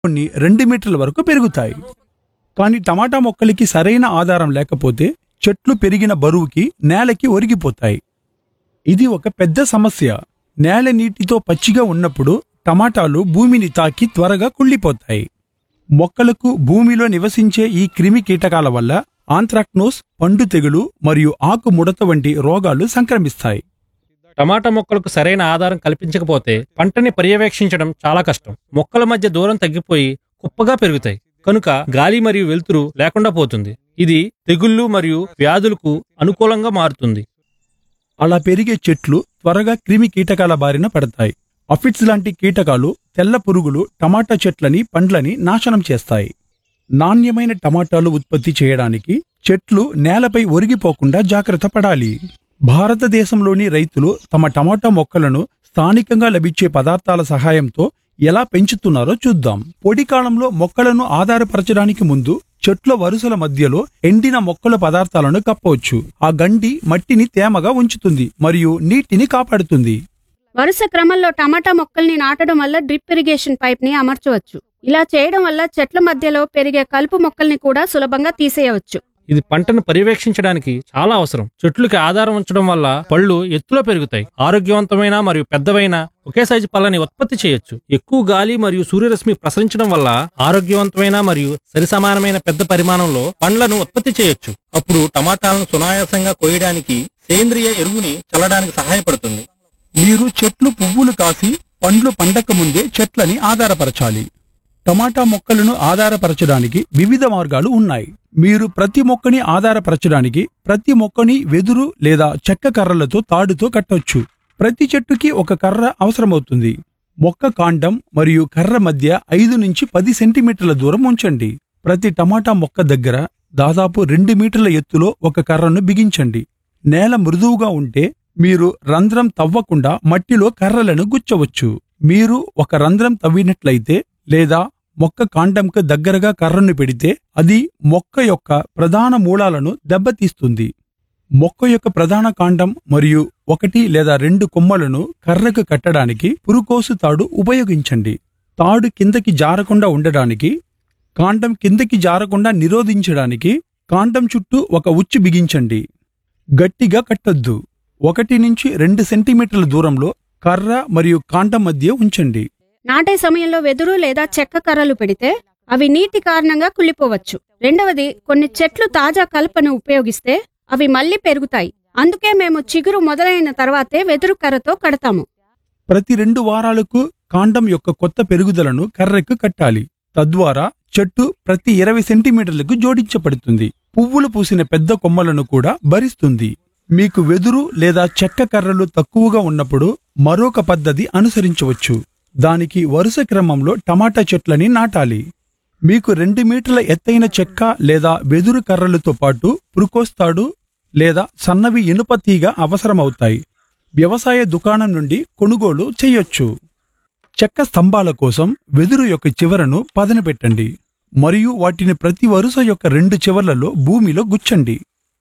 కొన్ని రెండు మీటర్ల వరకు పెరుగుతాయి కానీ టమాటా మొక్కలకి సరైన ఆధారం లేకపోతే చెట్లు పెరిగిన బరువుకి నేలకి ఒరిగిపోతాయి ఇది ఒక పెద్ద సమస్య నేల నీటితో పచ్చిగా ఉన్నప్పుడు టమాటాలు భూమిని తాకి త్వరగా కుళ్ళిపోతాయి మొక్కలకు భూమిలో నివసించే ఈ క్రిమి కీటకాల వల్ల ఆంథ్రాక్నోస్ పండు తెగులు మరియు ఆకు ముడత వంటి రోగాలు సంక్రమిస్తాయి టమాటా మొక్కలకు సరైన ఆధారం కల్పించకపోతే పంటని పర్యవేక్షించడం చాలా కష్టం మొక్కల మధ్య దూరం తగ్గిపోయి కుప్పగా పెరుగుతాయి కనుక గాలి మరియు వెలుతురు లేకుండా పోతుంది ఇది తెగుళ్ళు మరియు వ్యాధులకు అనుకూలంగా మారుతుంది అలా పెరిగే చెట్లు త్వరగా క్రిమి కీటకాల బారిన పడతాయి అఫిడ్స్ లాంటి కీటకాలు తెల్ల పురుగులు టమాటా చెట్లని పండ్లని నాశనం చేస్తాయి నాణ్యమైన టమాటాలు ఉత్పత్తి చేయడానికి చెట్లు నేలపై ఒరిగిపోకుండా జాగ్రత్త పడాలి భారతదేశంలోని రైతులు తమ టమాటా మొక్కలను స్థానికంగా లభించే పదార్థాల సహాయంతో ఎలా పెంచుతున్నారో చూద్దాం పొడి కాలంలో మొక్కలను ఆధారపరచడానికి ముందు చెట్ల వరుసల మధ్యలో ఎండిన మొక్కల పదార్థాలను కప్పవచ్చు ఆ గండి మట్టిని తేమగా ఉంచుతుంది మరియు నీటిని కాపాడుతుంది వరుస క్రమంలో టమాటా మొక్కల్ని నాటడం వల్ల డ్రిప్ ఇరిగేషన్ పైప్ ని అమర్చవచ్చు ఇలా చేయడం వల్ల చెట్ల మధ్యలో పెరిగే కలుపు మొక్కల్ని కూడా సులభంగా తీసేయవచ్చు ఇది పంటను పర్యవేక్షించడానికి చాలా అవసరం చెట్లుకి ఆధారం ఉంచడం వల్ల పళ్ళు ఎత్తులో పెరుగుతాయి ఆరోగ్యవంతమైన మరియు పెద్దవైన ఒకే సైజు పళ్ళని ఉత్పత్తి చేయొచ్చు ఎక్కువ గాలి మరియు సూర్యరశ్మి ప్రసరించడం వల్ల ఆరోగ్యవంతమైన మరియు సరిసమానమైన పెద్ద పరిమాణంలో పండ్లను ఉత్పత్తి చేయొచ్చు అప్పుడు టమాటాలను సునాయాసంగా కోయడానికి సేంద్రియ ఎరువుని చల్లడానికి సహాయపడుతుంది మీరు చెట్లు పువ్వులు కాసి పండ్లు పండక ముందే చెట్లని ఆధారపరచాలి టమాటా మొక్కలను ఆధారపరచడానికి వివిధ మార్గాలు ఉన్నాయి మీరు ప్రతి మొక్కని ఆధారపరచడానికి ప్రతి మొక్కని వెదురు లేదా చెక్క కర్రలతో తాడుతో కట్టొచ్చు ప్రతి చెట్టుకి ఒక కర్ర అవసరమవుతుంది మొక్క కాండం మరియు కర్ర మధ్య ఐదు నుంచి పది సెంటీమీటర్ల దూరం ఉంచండి ప్రతి టమాటా మొక్క దగ్గర దాదాపు రెండు మీటర్ల ఎత్తులో ఒక కర్రను బిగించండి నేల మృదువుగా ఉంటే మీరు రంధ్రం తవ్వకుండా మట్టిలో కర్రలను గుచ్చవచ్చు మీరు ఒక రంధ్రం తవ్వినట్లయితే లేదా మొక్క కాండంకు దగ్గరగా కర్రను పెడితే అది మొక్క యొక్క ప్రధాన మూలాలను దెబ్బతీస్తుంది మొక్క యొక్క ప్రధాన కాండం మరియు ఒకటి లేదా రెండు కొమ్మలను కర్రకు కట్టడానికి పురుకోసు తాడు ఉపయోగించండి తాడు కిందకి జారకుండా ఉండడానికి కాండం కిందకి జారకుండా నిరోధించడానికి కాండం చుట్టూ ఒక ఉచ్చు బిగించండి గట్టిగా కట్టొద్దు ఒకటి నుంచి రెండు సెంటీమీటర్ల దూరంలో కర్ర మరియు కాండం మధ్య ఉంచండి నాటే సమయంలో వెదురు లేదా చెక్క కర్రలు పెడితే అవి నీటి కారణంగా కుళ్ళిపోవచ్చు రెండవది కొన్ని చెట్లు తాజా కలపను ఉపయోగిస్తే అవి మళ్ళీ పెరుగుతాయి అందుకే మేము చిగురు మొదలైన తర్వాతే వెదురు కర్రతో కడతాము ప్రతి రెండు వారాలకు కాండం యొక్క కొత్త పెరుగుదలను కర్రకు కట్టాలి తద్వారా చెట్టు ప్రతి ఇరవై సెంటీమీటర్లకు జోడించబడుతుంది పువ్వులు పూసిన పెద్ద కొమ్మలను కూడా భరిస్తుంది మీకు వెదురు లేదా చెక్క కర్రలు తక్కువగా ఉన్నప్పుడు మరొక పద్ధతి అనుసరించవచ్చు దానికి వరుస క్రమంలో టమాటా చెట్లని నాటాలి మీకు రెండు మీటర్ల ఎత్తైన చెక్క లేదా వెదురు కర్రలతో పాటు పురుకోస్తాడు లేదా సన్నవి ఇనుప తీగ అవసరమవుతాయి వ్యవసాయ దుకాణం నుండి కొనుగోలు చేయొచ్చు చెక్క స్తంభాల కోసం వెదురు యొక్క చివరను పదన పెట్టండి మరియు వాటిని ప్రతి వరుస యొక్క రెండు చివర్లలో భూమిలో గుచ్చండి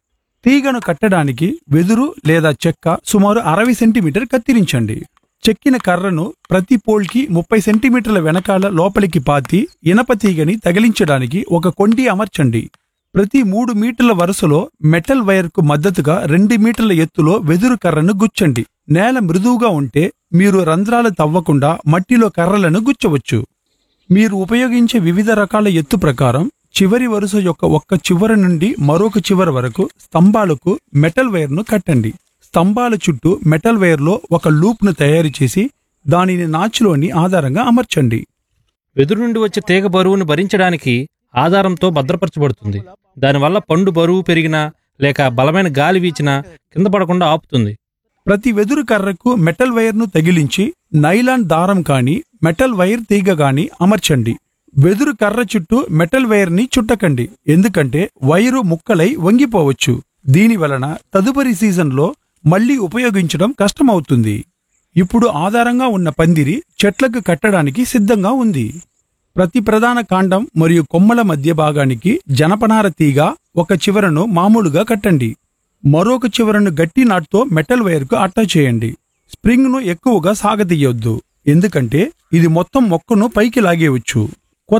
తీగను కట్టడానికి వెదురు లేదా చెక్క సుమారు అరవై సెంటీమీటర్ కత్తిరించండి చెక్కిన కర్రను ప్రతి పోల్కి ముప్పై సెంటీమీటర్ల వెనకాల లోపలికి పాతి ఇనప తీగని తగిలించడానికి ఒక కొండి అమర్చండి ప్రతి మూడు మీటర్ల వరుసలో మెటల్ వైర్కు మద్దతుగా రెండు మీటర్ల ఎత్తులో వెదురు కర్రను గుచ్చండి నేల మృదువుగా ఉంటే మీరు రంధ్రాలు తవ్వకుండా మట్టిలో కర్రలను గుచ్చవచ్చు మీరు ఉపయోగించే వివిధ రకాల ఎత్తు ప్రకారం చివరి వరుస యొక్క ఒక్క చివర నుండి మరొక చివర వరకు స్తంభాలకు మెటల్ వైర్ను కట్టండి స్తంభాల చుట్టూ మెటల్ వైర్లో ఒక లూప్ను తయారు చేసి దానిని నాచులోని ఆధారంగా అమర్చండి వెదురు నుండి వచ్చే తీగ బరువును భరించడానికి ఆధారంతో భద్రపరచబడుతుంది దానివల్ల పండు బరువు పెరిగినా లేక బలమైన గాలి వీచినా కింద పడకుండా ఆపుతుంది ప్రతి వెదురు కర్రకు మెటల్ వైర్ను తగిలించి నైలాన్ దారం కాని మెటల్ వైర్ తీగ గాని అమర్చండి వెదురు కర్ర చుట్టూ మెటల్ వైర్ని చుట్టకండి ఎందుకంటే వైరు ముక్కలై వంగిపోవచ్చు దీని వలన తదుపరి సీజన్లో మళ్లీ ఉపయోగించడం కష్టమవుతుంది ఇప్పుడు ఆధారంగా ఉన్న పందిరి చెట్లకు కట్టడానికి సిద్ధంగా ఉంది ప్రతి ప్రధాన కాండం మరియు కొమ్మల మధ్య భాగానికి జనపనార తీగ ఒక చివరను మామూలుగా కట్టండి మరొక చివరను గట్టి నాట్తో మెటల్ వైర్కు అటాచ్ చేయండి స్ప్రింగ్ను ఎక్కువగా సాగతీయొద్దు ఎందుకంటే ఇది మొత్తం మొక్కను పైకి లాగేయవచ్చు